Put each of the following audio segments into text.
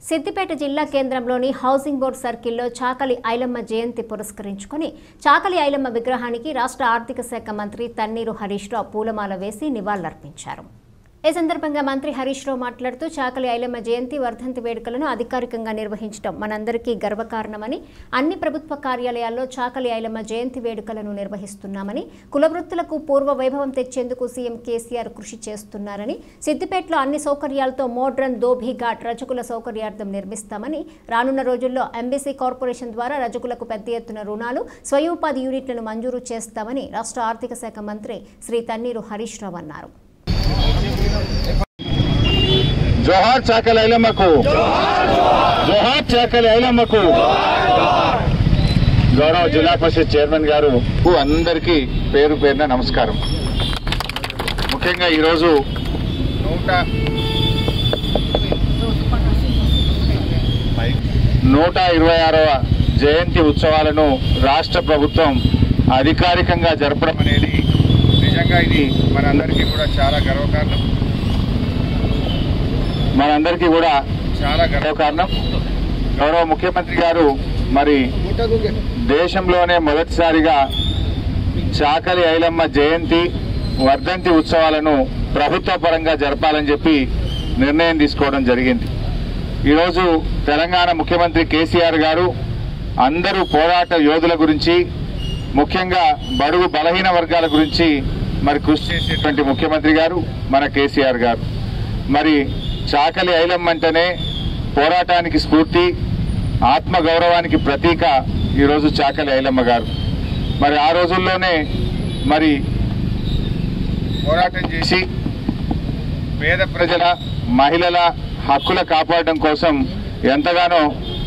సిద్దిపేట జిల్లా కేంద్రంలోని housing board సర్కిల్లో చాకలి ఐలమ్మ జయంతి పురస్కరించుకొని చాకలి ఐలమ్మ విగ్రహానికి రాష్ట్ర ఆర్థిక శాఖ మంత్రి తన్నీరు హరీష్ రావు పూలమాల వేసి నివాళులర్పించారు ఈ సందర్భంగా మంత్రి హరీష్ రావు మాట్లాడుతూ చాకలి ఐలమ్మ జయంతి వర్ధంతి వేడుకలను అధికారికంగా నిర్వహించడం మనందరికీ గర్వకారణమని అన్ని ప్రభుత్వ కార్యాలయాల్లో చాకలి ఐలమ్మ జయంతి వేడుకలను నిర్వహిస్తున్నామని కులవృత్తులకు పూర్వ వైభవం తెచ్చేందుకు సీఎం కేసీఆర్ కృషి చేస్తున్నారని సిద్దిపేటలో అన్ని సౌకర్యాలతో మోడ్రన్ దోభీ ఘాట్ రజకుల సౌకర్యార్థం నిర్మిస్తామని రానున్న రోజుల్లో ఎంబీసీ కార్పొరేషన్ ద్వారా రజకులకు పెద్ద ఎత్తున రుణాలు స్వయం ఉపాధి యూనిట్లను మంజూరు చేస్తామని రాష్ట్ర ఆర్థిక శాఖ మంత్రి శ్రీ తన్నీరు హరీష్ రావు అన్నారు జోహార్ చాకలి ఐలమ్మకు జోహార్ చాకలి ఐలమ్మకు గౌరవ జిల్లా పరిషత్ చైర్మన్ గారు అందరికీ పేరు పేరున నమస్కారం ముఖ్యంగా ఈరోజు నూట నూట ఇరవై ఆరవ జయంతి ఉత్సవాలను రాష్ట్ర ప్రభుత్వం అధికారికంగా జరపడం అనేది నిజంగా ఇది మనందరికీ కూడా చాలా గర్వకారణం మనందరికీ కూడా చాలా గర్వకారణం గౌరవ ముఖ్యమంత్రి గారు మరి దేశంలోనే మొదటిసారిగా చాకలి ఐలమ్మ జయంతి వర్ధంతి ఉత్సవాలను ప్రభుత్వ పరంగా జరపాలని చెప్పి నిర్ణయం తీసుకోవడం జరిగింది ఈరోజు తెలంగాణ ముఖ్యమంత్రి కేసీఆర్ గారు అందరూ పోరాట యోధుల గురించి ముఖ్యంగా బడుగు బలహీన వర్గాల గురించి మరి కృషి చేసేటువంటి ముఖ్యమంత్రి గారు మన కేసీఆర్ గారు మరి చాకలి ఐలమ్మ అంటేనే పోరాటానికి స్ఫూర్తి ఆత్మ గౌరవానికి ప్రతీక ఈరోజు చాకలి ఐలమ్మ గారు మరి ఆ రోజుల్లోనే మరి పోరాటం చేసి పేద ప్రజల మహిళల హక్కుల కాపాడడం కోసం ఎంతగానో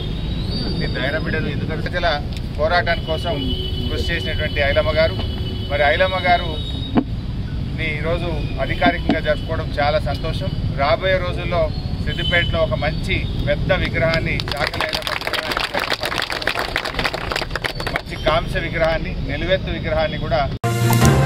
ప్రజల పోరాటం కోసం కృషి చేసినటువంటి ఐలమ్మ గారు మరి ఐలమ్మ గారు ని ఈరోజు అధికారికంగా జరుపుకోవడం చాలా సంతోషం రాబోయే రోజుల్లో సిద్దిపేటలో ఒక మంచి పెద్ద విగ్రహాన్ని చాకలి ఐలమ్మ విగ్రహాన్ని మంచి కాంస్య విగ్రహాన్ని నిలువెత్తు విగ్రహాన్ని కూడా